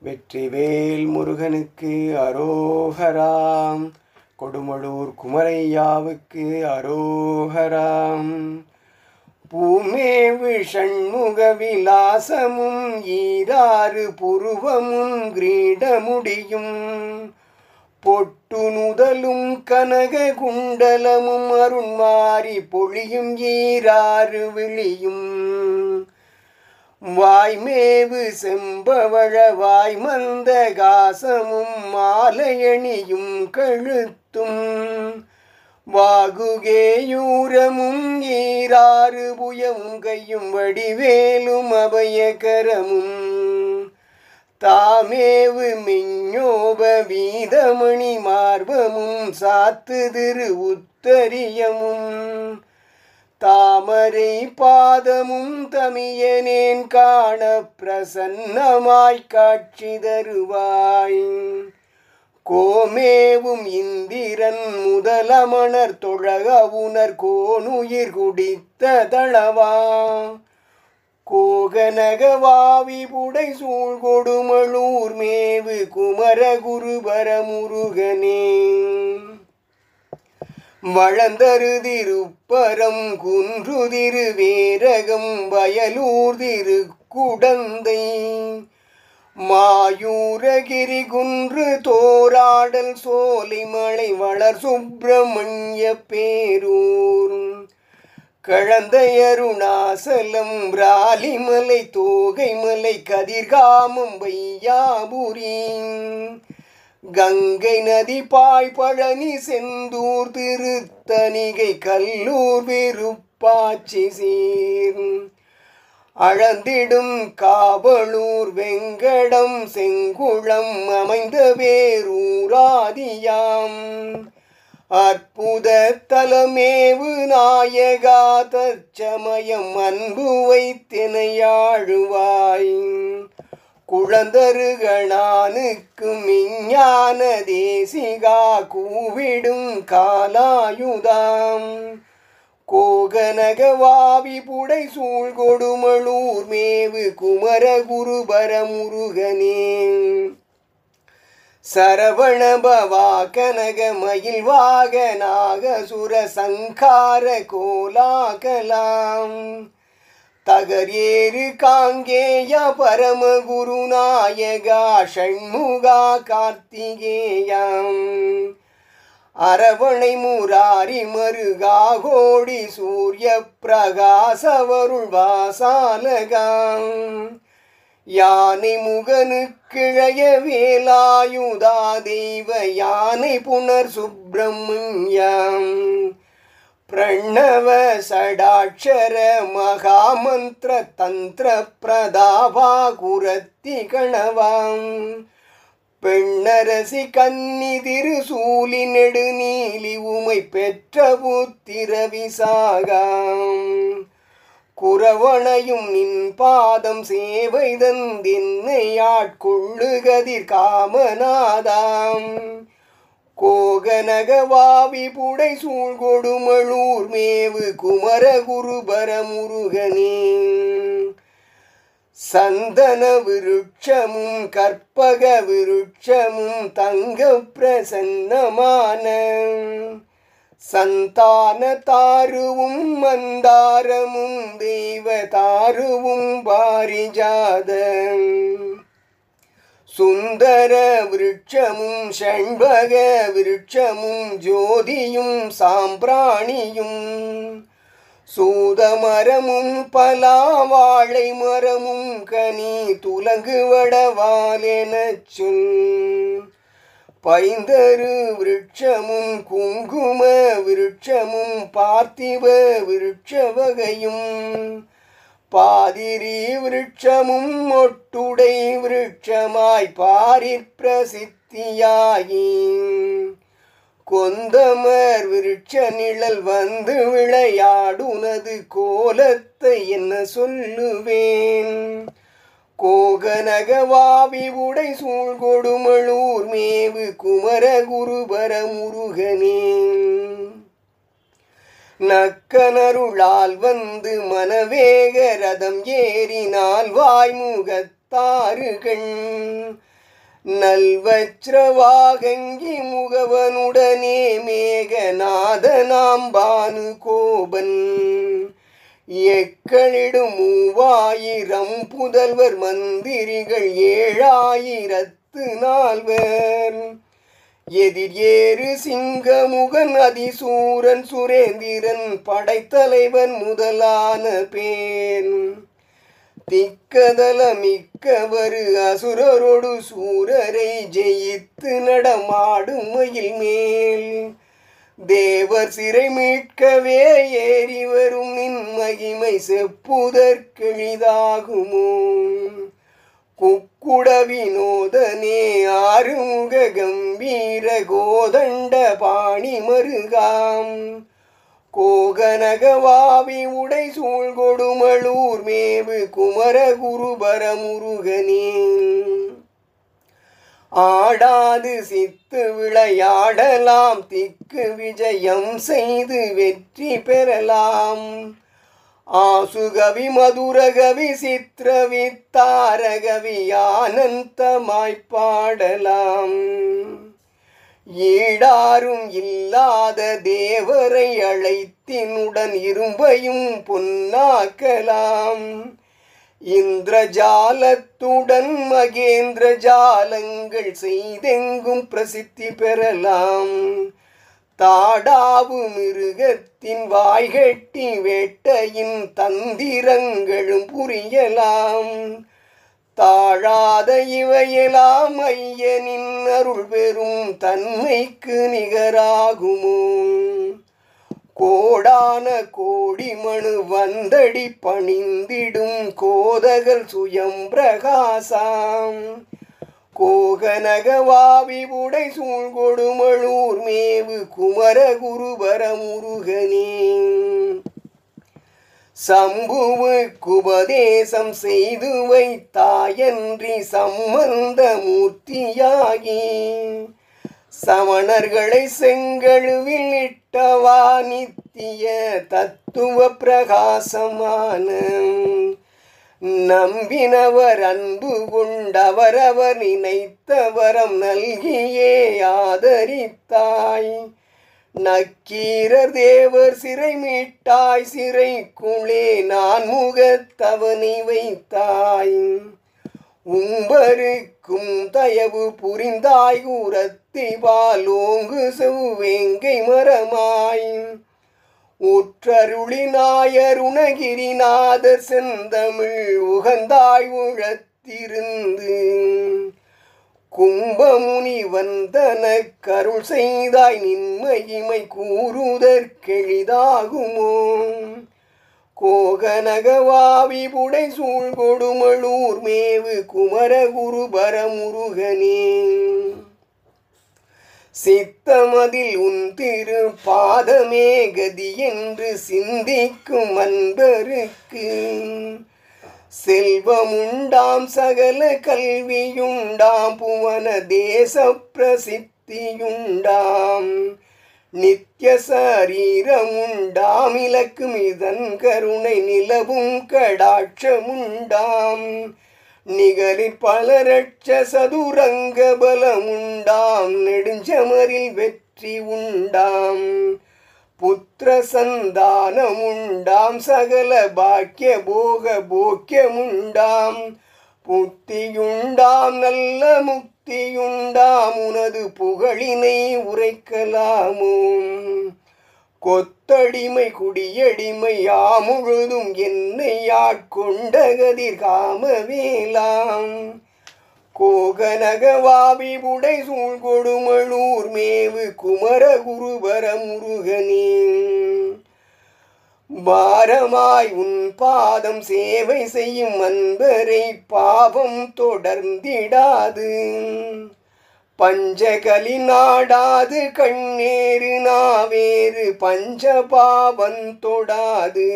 வெற்றிவேல் முருகனுக்கு அரோகராம் கொடுமளூர் குமரையாவுக்கு அரோகராம் பூமேவு ஷண்முக விலாசமும் ஈராறு புருவமும் கிரீடமுடியும் பொட்டு நுதலும் கனக குண்டலமும் அருண்மாறி பொழியும் ஈராறு விழியும் வாய்மேவு செம்பவழ வாய்மந்த காசமும் மாலையணியும் கழுத்தும் வாகுகேயூரமும் ஈராறு புயமும் கையும் வடிவேலும் அபயகரமும் தாமேவு மிஞ்ஞோப வீதமணி மார்பமும் சாத்து திரு உத்தரியமும் தாமரை பாதமும் தமியனேன் காண பிரசன்னமாய் காட்சி தருவாய் கோமேவும் இந்திரன் முதலமணர் தொழகவுணர் கோனுயிர் குடித்த தளவா கோகனகவாவி புடை சூழ் கொடுமளூர் மேவு குமர குருபர முருகனே வளந்தரு திருப்பரம் குன்றுதிரு வேரகம் வயலூர் திரு குடந்தை மாயூரகிரி குன்று தோராடல் சோலைமலை வளர் சுப்பிரமணிய பேரூர் கழந்தையருணாசலம் ராலிமலை தோகைமலை கதிர்காமம் வையாபுரி கங்கை நதி பாய் பழனி செந்தூர் திருத்தணிகை கல்லூர் விருப்பாச்சி சீர் அழந்திடும் காவலூர் வெங்கடம் செங்குளம் அமைந்த வேரூராதியாம் அற்புத தலமேவு நாயகா தச்சமயம் அன்பு வைத்தினையாழுவாய் குழந்தருகணானுக்கு விஞ்ஞான தேசிகா கூவிடும் காலாயுதாம் கோகனகவாவி புடை சூழ் கொடுமளூர் மேவு குமர குருபர முருகனே சரவணபவா கனக மயில் வாகனாகசுர சங்கார கோலாகலாம் தகர் ஏறு காங்கேய பரமகுரு நாயகா ஷண்முகா கார்த்திகேயம் அரவணை முராரி மருகா கோடி சூரிய பிரகாசவருள் வாசாலகாம் யானை முகனுக்கிழைய வேலாயுதா தெய்வ யானை புனர் சுப்பிரமணியம் பிரணவ சடாட்சர மகாமந்திர தந்திர பிரதாபா குரத்தி கணவாம் பெண்ணரசி கன்னி திருசூலி நெடுநீலி உமை பெற்ற புத்திர விசாகாம் குறவணையும் நின் பாதம் சேவை தந்தின்னை ஆட்கொள்ளுகதிர் காமநாதாம் கோகனகவாவி புடை சூழ் கொடுமளூர் மேவு குமர குருபர முருகனே சந்தன விருட்சமும் கற்பக விருட்சமும் தங்க பிரசன்னமான சந்தான தாருவும் மந்தாரமும் தெய்வ தாருவும் பாரிஜாதம் சுந்தர விருட்சமும் ஷண்பக விருட்சமும் ஜோதியும் சாம்பிராணியும் சூதமரமும் பலாவாழை மரமும் கனி துலங்கு வடவாலெனச் சொல் பைந்தரு விருட்சமும் குங்கும விருட்சமும் பார்த்திவ விருட்ச வகையும் பாதிரி விருட்சமும் ஒட்டுடை விருட்சமாய் பாரிற் பிரசித்தியாகி கொந்தமர் விருட்ச நிழல் வந்து விளையாடுனது கோலத்தை என்ன சொல்லுவேன் கோகனகவாவி உடை சூழ் கொடுமளூர் மேவு குமர குருபர முருகனே நக்கனருளால் வந்து மனவேக ரதம் ஏறினால் வாய்முகத்தாறுகள் நல்வச்ரவாகங்கி முகவனுடனே மேகநாதனாம் பானு கோபன் எக்களிடும் மூவாயிரம் புதல்வர் மந்திரிகள் ஏழாயிரத்து நால்வர் எதிர் ஏறு சிங்கமுகன் அதிசூரன் சுரேந்திரன் படைத்தலைவன் முதலான பேன் திக்கதல மிக்கவரு அசுரரோடு சூரரை ஜெயித்து நடமாடும் மயில் மேல் தேவர் சிறை மீட்கவே ஏறி வரும் நின் மகிமை செப்புதற்கெளிதாகுமோ குக்குட வினோதனே ஆறுமுக கம்பீர கோதண்ட பாணி மருகாம் கோகனகவாவி உடை சூழ் கொடுமளூர் மேவு குமர குருபர முருகனே ஆடாது சித்து விளையாடலாம் திக்கு விஜயம் செய்து வெற்றி பெறலாம் ஆசுகவி மதுரகவி சித்திரவி தாரகவி ஆனந்தமாய் பாடலாம் ஈடாரும் இல்லாத தேவரை அழைத்தினுடன் இரும்பையும் பொன்னாக்கலாம் இந்திரஜாலத்துடன் மகேந்திர ஜாலங்கள் செய்தெங்கும் பிரசித்தி பெறலாம் தாடாவு மிருகத்தின் வாய்கட்டி வேட்டையின் தந்திரங்களும் புரியலாம் தாழாத இவையெல்லாம் ஐயனின் அருள் பெறும் தன்மைக்கு நிகராகுமோ கோடான கோடி மனு வந்தடி பணிந்திடும் கோதகல் சுயம் பிரகாசாம் கோகனகவாவி உடை சூழ் கொடுமளூர் மேவு குமர குருபர முருகனே சம்புவுக்குபதேசம் செய்து வைத்தாயன்றி சம்பந்த மூர்த்தியாகி சமணர்களை செங்கழுவில் இட்டவா நித்திய தத்துவ பிரகாசமான நம்பினவர் அன்பு கொண்டவரவர் நினைத்த வரம் நல்கியே ஆதரித்தாய் நக்கீரர் தேவர் சிறை மீட்டாய் சிறைக்குள்ளே நான் முகத்தவனை வைத்தாய் உம்பருக்கும் தயவு புரிந்தாய் உரத்தி பாலோங்கு செவ்வேங்கை மரமாய் உற்றருளினாயருணகிரிநாதர் செந்தமிழ் உகந்தாய் உழத்திருந்து கும்பமுனி வந்தன கருள் செய்தாய் நின்மகிமை கூறுதற்கெளிதாகுமோ கோகனகவாவி புடை சூழ் கொடுமளூர் மேவு குமர குருபர முருகனே சித்தமதில் உன் திரு பாதமே கதி என்று சிந்திக்கும் அன்பருக்கு செல்வமுண்டாம் சகல கல்வியுண்டாம் புவன தேச பிரசித்தியுண்டாம் நித்திய சரீரமுண்டாம் இலக்கும் இதன் கருணை நிலவும் கடாட்சமுண்டாம் நிகரில் பல ரட்ச சதுரங்க பலமுண்டாம் நெடுஞ்சமரில் வெற்றி உண்டாம் புத்திர சந்தானமுண்டாம் சகல பாக்கிய போக போக்கியமுண்டாம் புத்தியுண்டாம் நல்ல முக்தியுண்டாம் உனது புகழினை உரைக்கலாமோ கொத்தடிமை குடியடிமை யாமுழுதும் என்னை ஆட்கொண்ட கதிர் காமவேலாம் கோகனகவாபி புடை சூழ் கொடுமளூர் மேவு குமர குருபர முருகனே பாரமாய் உன் பாதம் சேவை செய்யும் அன்பரை பாவம் தொடர்ந்திடாது பஞ்சகலி நாடாது கண்ணேறு நாவேறு பஞ்ச பாவம் தொடாது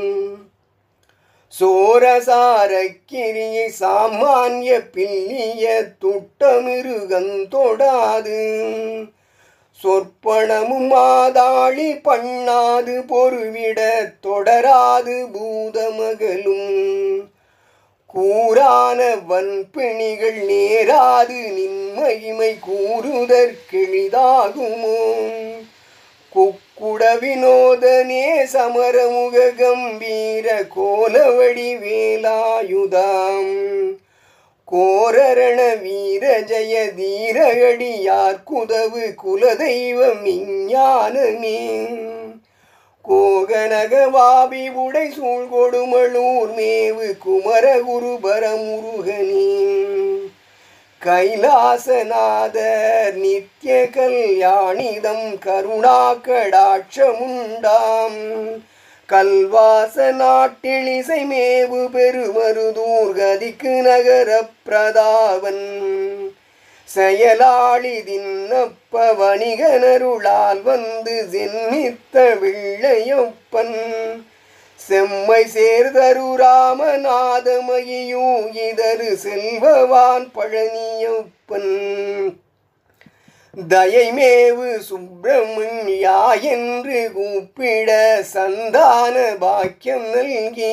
சோரசாரக்கிரியை சாமானிய பில்லிய துட்டமிருகந்தொடாது சொற்பனமும் மாதாளி பண்ணாது பொறுவிட தொடராது பூதமகலும் கூறான வன்பிணிகள் நேராது நின்மகிமை கூறுதற்கெளிதாகுமோ குக்குட வினோதனே சமரமுக கம்பீர கோலவடி வேலாயுதாம் கோரரண வீர ஜெய தீரகடியார் குதவு குலதெய்வம் இஞ்ஞானமே கோகனகவாபி உடை சூழ் கொடுமளூர் மேவு குமரகுரு பரமுருகனே கைலாசநாதர் நித்ய கல்யாணிதம் கருணா கடாட்சமுண்டாம் கல்வாச நாட்டில் இசைமேவு பெருமருதூர் கதிக்கு நகர பிரதாவன் செயலாளி தின்னப்ப வணிகனருளால் வந்து ஜென்மித்த வெள்ளையப்பன் செம்மை சேர்தரு ராமநாதமயியூ இதரு செல்வவான் பழனியப்பன் தயைமேவு சுப்பிரமணியா என்று கூப்பிட சந்தான பாக்கியம் நல்கி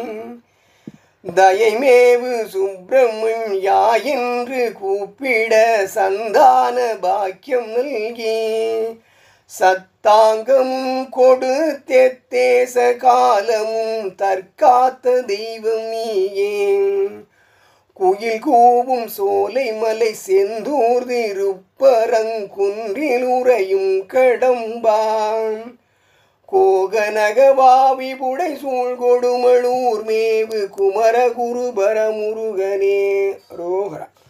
தயைமேவு சுப்பிரமணியா என்று கூப்பிட சந்தான பாக்கியம் நல்கி சத்தாங்கமும் கொடுத்தேச காலமும் தற்காத்த தெய்வம் நீயே குயில் கூவும் சோலை மலை செந்தூர் திருப்பரங்குன்றில் உறையும் கடம்பான் கோகனகவாவி புடை சூழ் கொடுமளூர் மேவு குமரகுரு பரமுருகனே ரோகரா